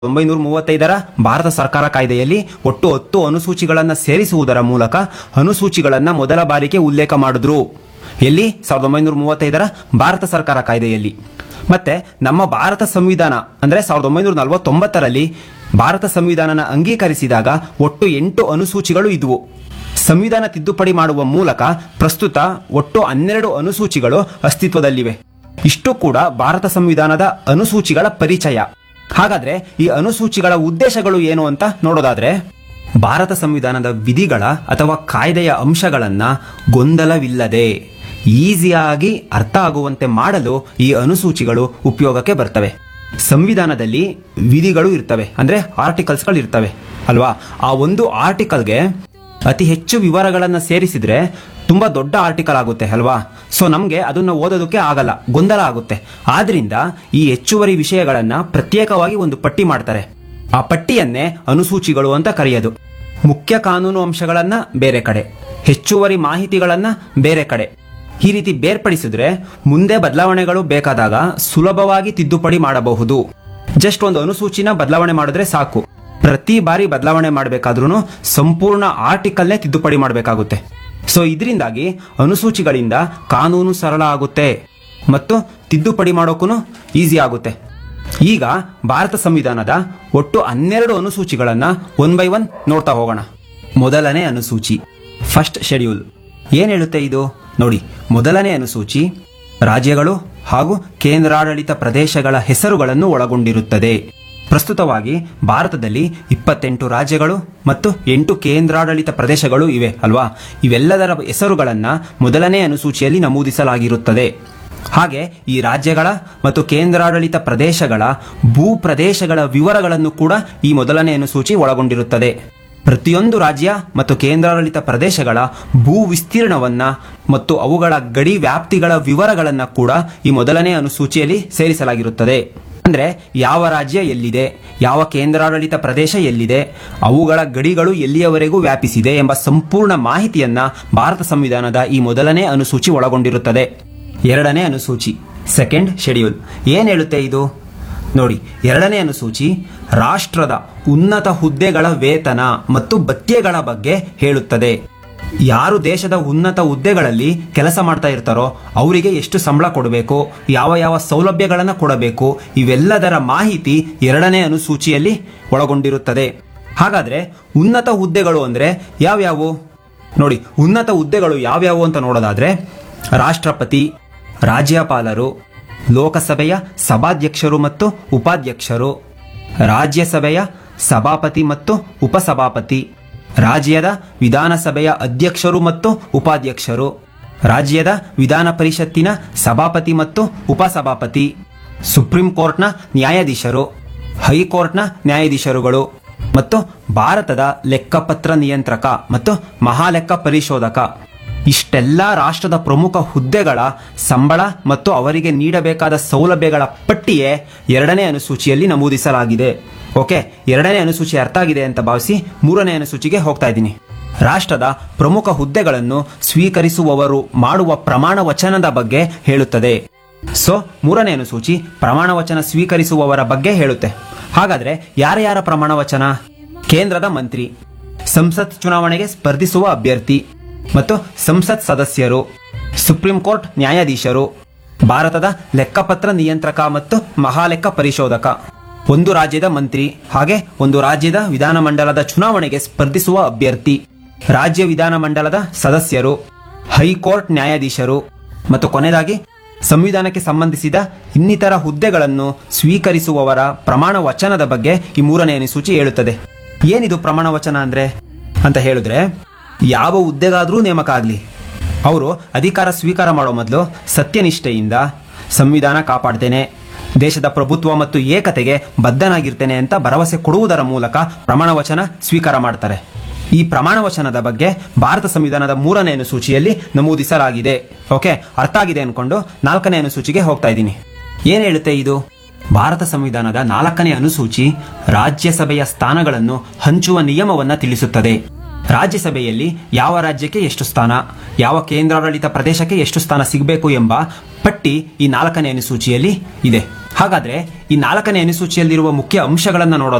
ಒಂಬೈನೂರ ಮೂವತ್ತೈದರ ಭಾರತ ಸರ್ಕಾರ ಕಾಯ್ದೆಯಲ್ಲಿ ಒಟ್ಟು ಹತ್ತು ಅನುಸೂಚಿಗಳನ್ನು ಸೇರಿಸುವುದರ ಮೂಲಕ ಅನುಸೂಚಿಗಳನ್ನು ಮೊದಲ ಬಾರಿಗೆ ಉಲ್ಲೇಖ ಮಾಡಿದ್ರು ಎಲ್ಲಿ ಸಾವಿರದ ಒಂಬೈನೂರ ಮೂವತ್ತೈದರ ಭಾರತ ಸರ್ಕಾರ ಕಾಯ್ದೆಯಲ್ಲಿ ಮತ್ತೆ ನಮ್ಮ ಭಾರತ ಸಂವಿಧಾನ ಅಂದ್ರೆ ಸಾವಿರದ ಒಂಬೈನೂರ ನಲವತ್ತೊಂಬತ್ತರಲ್ಲಿ ಭಾರತ ಸಂವಿಧಾನನ ಅಂಗೀಕರಿಸಿದಾಗ ಒಟ್ಟು ಎಂಟು ಅನುಸೂಚಿಗಳು ಇದ್ವು ಸಂವಿಧಾನ ತಿದ್ದುಪಡಿ ಮಾಡುವ ಮೂಲಕ ಪ್ರಸ್ತುತ ಒಟ್ಟು ಹನ್ನೆರಡು ಅನುಸೂಚಿಗಳು ಅಸ್ತಿತ್ವದಲ್ಲಿವೆ ಇಷ್ಟು ಕೂಡ ಭಾರತ ಸಂವಿಧಾನದ ಅನುಸೂಚಿಗಳ ಪರಿಚಯ ಹಾಗಾದ್ರೆ ಈ ಅನುಸೂಚಿಗಳ ಉದ್ದೇಶಗಳು ಏನು ಅಂತ ನೋಡೋದಾದ್ರೆ ಭಾರತ ಸಂವಿಧಾನದ ವಿಧಿಗಳ ಅಥವಾ ಕಾಯ್ದೆಯ ಅಂಶಗಳನ್ನ ಗೊಂದಲವಿಲ್ಲದೆ ಈಸಿಯಾಗಿ ಅರ್ಥ ಆಗುವಂತೆ ಮಾಡಲು ಈ ಅನುಸೂಚಿಗಳು ಉಪಯೋಗಕ್ಕೆ ಬರ್ತವೆ ಸಂವಿಧಾನದಲ್ಲಿ ವಿಧಿಗಳು ಇರ್ತವೆ ಅಂದ್ರೆ ಆರ್ಟಿಕಲ್ಸ್ಗಳು ಇರ್ತವೆ ಅಲ್ವಾ ಆ ಒಂದು ಆರ್ಟಿಕಲ್ಗೆ ಅತಿ ಹೆಚ್ಚು ವಿವರಗಳನ್ನ ಸೇರಿಸಿದ್ರೆ ತುಂಬಾ ದೊಡ್ಡ ಆರ್ಟಿಕಲ್ ಆಗುತ್ತೆ ಅಲ್ವಾ ಸೊ ನಮಗೆ ಅದನ್ನ ಓದೋದಕ್ಕೆ ಆಗಲ್ಲ ಗೊಂದಲ ಆಗುತ್ತೆ ಆದ್ರಿಂದ ಈ ಹೆಚ್ಚುವರಿ ವಿಷಯಗಳನ್ನ ಪ್ರತ್ಯೇಕವಾಗಿ ಒಂದು ಪಟ್ಟಿ ಮಾಡ್ತಾರೆ ಆ ಪಟ್ಟಿಯನ್ನೇ ಅನುಸೂಚಿಗಳು ಅಂತ ಕರೆಯೋದು ಮುಖ್ಯ ಕಾನೂನು ಅಂಶಗಳನ್ನ ಬೇರೆ ಕಡೆ ಹೆಚ್ಚುವರಿ ಮಾಹಿತಿಗಳನ್ನ ಬೇರೆ ಕಡೆ ಈ ರೀತಿ ಬೇರ್ಪಡಿಸಿದ್ರೆ ಮುಂದೆ ಬದಲಾವಣೆಗಳು ಬೇಕಾದಾಗ ಸುಲಭವಾಗಿ ತಿದ್ದುಪಡಿ ಮಾಡಬಹುದು ಜಸ್ಟ್ ಒಂದು ಅನುಸೂಚಿನ ಬದಲಾವಣೆ ಮಾಡಿದ್ರೆ ಸಾಕು ಪ್ರತಿ ಬಾರಿ ಬದಲಾವಣೆ ಮಾಡಬೇಕಾದ್ರೂ ಸಂಪೂರ್ಣ ಆರ್ಟಿಕಲ್ನೇ ತಿದ್ದುಪಡಿ ಮಾಡಬೇಕಾಗುತ್ತೆ ಸೊ ಇದರಿಂದಾಗಿ ಅನುಸೂಚಿಗಳಿಂದ ಕಾನೂನು ಸರಳ ಆಗುತ್ತೆ ಮತ್ತು ತಿದ್ದುಪಡಿ ಮಾಡೋಕ್ಕೂ ಈಸಿ ಆಗುತ್ತೆ ಈಗ ಭಾರತ ಸಂವಿಧಾನದ ಒಟ್ಟು ಹನ್ನೆರಡು ಅನುಸೂಚಿಗಳನ್ನ ಒನ್ ಬೈ ಒನ್ ನೋಡ್ತಾ ಹೋಗೋಣ ಮೊದಲನೇ ಅನುಸೂಚಿ ಫಸ್ಟ್ ಶೆಡ್ಯೂಲ್ ಏನ್ ಹೇಳುತ್ತೆ ಇದು ನೋಡಿ ಮೊದಲನೇ ಅನುಸೂಚಿ ರಾಜ್ಯಗಳು ಹಾಗೂ ಕೇಂದ್ರಾಡಳಿತ ಪ್ರದೇಶಗಳ ಹೆಸರುಗಳನ್ನು ಒಳಗೊಂಡಿರುತ್ತದೆ ಪ್ರಸ್ತುತವಾಗಿ ಭಾರತದಲ್ಲಿ ಇಪ್ಪತ್ತೆಂಟು ರಾಜ್ಯಗಳು ಮತ್ತು ಎಂಟು ಕೇಂದ್ರಾಡಳಿತ ಪ್ರದೇಶಗಳು ಇವೆ ಅಲ್ವಾ ಇವೆಲ್ಲದರ ಹೆಸರುಗಳನ್ನ ಮೊದಲನೇ ಅನುಸೂಚಿಯಲ್ಲಿ ನಮೂದಿಸಲಾಗಿರುತ್ತದೆ ಹಾಗೆ ಈ ರಾಜ್ಯಗಳ ಮತ್ತು ಕೇಂದ್ರಾಡಳಿತ ಪ್ರದೇಶಗಳ ಭೂ ಪ್ರದೇಶಗಳ ವಿವರಗಳನ್ನು ಕೂಡ ಈ ಮೊದಲನೇ ಅನುಸೂಚಿ ಒಳಗೊಂಡಿರುತ್ತದೆ ಪ್ರತಿಯೊಂದು ರಾಜ್ಯ ಮತ್ತು ಕೇಂದ್ರಾಡಳಿತ ಪ್ರದೇಶಗಳ ಭೂ ವಿಸ್ತೀರ್ಣವನ್ನ ಮತ್ತು ಅವುಗಳ ಗಡಿ ವ್ಯಾಪ್ತಿಗಳ ವಿವರಗಳನ್ನ ಕೂಡ ಈ ಮೊದಲನೇ ಅನುಸೂಚಿಯಲ್ಲಿ ಸೇರಿಸಲಾಗಿರುತ್ತದೆ ಅಂದ್ರೆ ಯಾವ ರಾಜ್ಯ ಎಲ್ಲಿದೆ ಯಾವ ಕೇಂದ್ರಾಡಳಿತ ಪ್ರದೇಶ ಎಲ್ಲಿದೆ ಅವುಗಳ ಗಡಿಗಳು ಎಲ್ಲಿಯವರೆಗೂ ವ್ಯಾಪಿಸಿದೆ ಎಂಬ ಸಂಪೂರ್ಣ ಮಾಹಿತಿಯನ್ನ ಭಾರತ ಸಂವಿಧಾನದ ಈ ಮೊದಲನೇ ಅನುಸೂಚಿ ಒಳಗೊಂಡಿರುತ್ತದೆ ಎರಡನೇ ಅನುಸೂಚಿ ಸೆಕೆಂಡ್ ಶೆಡ್ಯೂಲ್ ಏನ್ ಹೇಳುತ್ತೆ ಇದು ನೋಡಿ ಎರಡನೇ ಅನುಸೂಚಿ ರಾಷ್ಟ್ರದ ಉನ್ನತ ಹುದ್ದೆಗಳ ವೇತನ ಮತ್ತು ಭತ್ಯೆಗಳ ಬಗ್ಗೆ ಹೇಳುತ್ತದೆ ಯಾರು ದೇಶದ ಉನ್ನತ ಹುದ್ದೆಗಳಲ್ಲಿ ಕೆಲಸ ಮಾಡ್ತಾ ಇರ್ತಾರೋ ಅವರಿಗೆ ಎಷ್ಟು ಸಂಬಳ ಕೊಡಬೇಕು ಯಾವ ಯಾವ ಸೌಲಭ್ಯಗಳನ್ನು ಕೊಡಬೇಕು ಇವೆಲ್ಲದರ ಮಾಹಿತಿ ಎರಡನೇ ಅನುಸೂಚಿಯಲ್ಲಿ ಒಳಗೊಂಡಿರುತ್ತದೆ ಹಾಗಾದ್ರೆ ಉನ್ನತ ಹುದ್ದೆಗಳು ಅಂದ್ರೆ ಯಾವ್ಯಾವು ನೋಡಿ ಉನ್ನತ ಹುದ್ದೆಗಳು ಯಾವ್ಯಾವು ಅಂತ ನೋಡೋದಾದ್ರೆ ರಾಷ್ಟ್ರಪತಿ ರಾಜ್ಯಪಾಲರು ಲೋಕಸಭೆಯ ಸಭಾಧ್ಯಕ್ಷರು ಮತ್ತು ಉಪಾಧ್ಯಕ್ಷರು ರಾಜ್ಯಸಭೆಯ ಸಭಾಪತಿ ಮತ್ತು ಉಪಸಭಾಪತಿ ರಾಜ್ಯದ ವಿಧಾನಸಭೆಯ ಅಧ್ಯಕ್ಷರು ಮತ್ತು ಉಪಾಧ್ಯಕ್ಷರು ರಾಜ್ಯದ ವಿಧಾನ ಪರಿಷತ್ತಿನ ಸಭಾಪತಿ ಮತ್ತು ಉಪಸಭಾಪತಿ ಸುಪ್ರೀಂ ಕೋರ್ಟ್ನ ನ್ಯಾಯಾಧೀಶರು ಹೈಕೋರ್ಟ್ನ ನ್ಯಾಯಾಧೀಶರುಗಳು ಮತ್ತು ಭಾರತದ ಲೆಕ್ಕಪತ್ರ ನಿಯಂತ್ರಕ ಮತ್ತು ಮಹಾಲೆಕ್ಕ ಪರಿಶೋಧಕ ಇಷ್ಟೆಲ್ಲ ರಾಷ್ಟ್ರದ ಪ್ರಮುಖ ಹುದ್ದೆಗಳ ಸಂಬಳ ಮತ್ತು ಅವರಿಗೆ ನೀಡಬೇಕಾದ ಸೌಲಭ್ಯಗಳ ಪಟ್ಟಿಯೇ ಎರಡನೇ ಅನುಸೂಚಿಯಲ್ಲಿ ನಮೂದಿಸಲಾಗಿದೆ ಓಕೆ ಎರಡನೇ ಅನುಸೂಚಿ ಅರ್ಥ ಆಗಿದೆ ಅಂತ ಭಾವಿಸಿ ಮೂರನೇ ಅನುಸೂಚಿಗೆ ಹೋಗ್ತಾ ಇದ್ದೀನಿ ರಾಷ್ಟ್ರದ ಪ್ರಮುಖ ಹುದ್ದೆಗಳನ್ನು ಸ್ವೀಕರಿಸುವವರು ಮಾಡುವ ಪ್ರಮಾಣ ವಚನದ ಬಗ್ಗೆ ಹೇಳುತ್ತದೆ ಸೊ ಮೂರನೇ ಅನುಸೂಚಿ ಪ್ರಮಾಣ ವಚನ ಸ್ವೀಕರಿಸುವವರ ಬಗ್ಗೆ ಹೇಳುತ್ತೆ ಹಾಗಾದ್ರೆ ಯಾರ ಯಾರ ಪ್ರಮಾಣ ವಚನ ಕೇಂದ್ರದ ಮಂತ್ರಿ ಸಂಸತ್ ಚುನಾವಣೆಗೆ ಸ್ಪರ್ಧಿಸುವ ಅಭ್ಯರ್ಥಿ ಮತ್ತು ಸಂಸತ್ ಸದಸ್ಯರು ಸುಪ್ರೀಂ ಕೋರ್ಟ್ ನ್ಯಾಯಾಧೀಶರು ಭಾರತದ ಲೆಕ್ಕಪತ್ರ ನಿಯಂತ್ರಕ ಮತ್ತು ಮಹಾಲೆಕ್ಕ ಪರಿಶೋಧಕ ಒಂದು ರಾಜ್ಯದ ಮಂತ್ರಿ ಹಾಗೆ ಒಂದು ರಾಜ್ಯದ ವಿಧಾನಮಂಡಲದ ಚುನಾವಣೆಗೆ ಸ್ಪರ್ಧಿಸುವ ಅಭ್ಯರ್ಥಿ ರಾಜ್ಯ ವಿಧಾನಮಂಡಲದ ಸದಸ್ಯರು ಹೈಕೋರ್ಟ್ ನ್ಯಾಯಾಧೀಶರು ಮತ್ತು ಕೊನೆಯದಾಗಿ ಸಂವಿಧಾನಕ್ಕೆ ಸಂಬಂಧಿಸಿದ ಇನ್ನಿತರ ಹುದ್ದೆಗಳನ್ನು ಸ್ವೀಕರಿಸುವವರ ಪ್ರಮಾಣ ವಚನದ ಬಗ್ಗೆ ಈ ಮೂರನೇ ಅನುಸೂಚಿ ಹೇಳುತ್ತದೆ ಏನಿದು ಪ್ರಮಾಣ ವಚನ ಅಂದ್ರೆ ಅಂತ ಹೇಳಿದ್ರೆ ಯಾವ ಹುದ್ದೆಗಾದ್ರೂ ನೇಮಕ ಆಗಲಿ ಅವರು ಅಧಿಕಾರ ಸ್ವೀಕಾರ ಮಾಡೋ ಮೊದಲು ಸತ್ಯನಿಷ್ಠೆಯಿಂದ ಸಂವಿಧಾನ ಕಾಪಾಡ್ತೇನೆ ದೇಶದ ಪ್ರಭುತ್ವ ಮತ್ತು ಏಕತೆಗೆ ಬದ್ಧನಾಗಿರ್ತೇನೆ ಅಂತ ಭರವಸೆ ಕೊಡುವುದರ ಮೂಲಕ ಪ್ರಮಾಣ ವಚನ ಸ್ವೀಕಾರ ಮಾಡ್ತಾರೆ ಈ ಪ್ರಮಾಣ ವಚನದ ಬಗ್ಗೆ ಭಾರತ ಸಂವಿಧಾನದ ಮೂರನೇ ಅನುಸೂಚಿಯಲ್ಲಿ ನಮೂದಿಸಲಾಗಿದೆ ಓಕೆ ಅರ್ಥ ಆಗಿದೆ ಅನ್ಕೊಂಡು ನಾಲ್ಕನೇ ಅನುಸೂಚಿಗೆ ಹೋಗ್ತಾ ಇದ್ದೀನಿ ಏನ್ ಹೇಳುತ್ತೆ ಇದು ಭಾರತ ಸಂವಿಧಾನದ ನಾಲ್ಕನೇ ಅನುಸೂಚಿ ರಾಜ್ಯಸಭೆಯ ಸ್ಥಾನಗಳನ್ನು ಹಂಚುವ ನಿಯಮವನ್ನ ತಿಳಿಸುತ್ತದೆ ರಾಜ್ಯಸಭೆಯಲ್ಲಿ ಯಾವ ರಾಜ್ಯಕ್ಕೆ ಎಷ್ಟು ಸ್ಥಾನ ಯಾವ ಕೇಂದ್ರಾಡಳಿತ ಪ್ರದೇಶಕ್ಕೆ ಎಷ್ಟು ಸ್ಥಾನ ಸಿಗಬೇಕು ಎಂಬ ಪಟ್ಟಿ ಈ ನಾಲ್ಕನೇ ಅನುಸೂಚಿಯಲ್ಲಿ ಇದೆ ಹಾಗಾದ್ರೆ ಈ ನಾಲ್ಕನೇ ಅನುಸೂಚಿಯಲ್ಲಿರುವ ಮುಖ್ಯ ಅಂಶಗಳನ್ನ ನೋಡೋಣ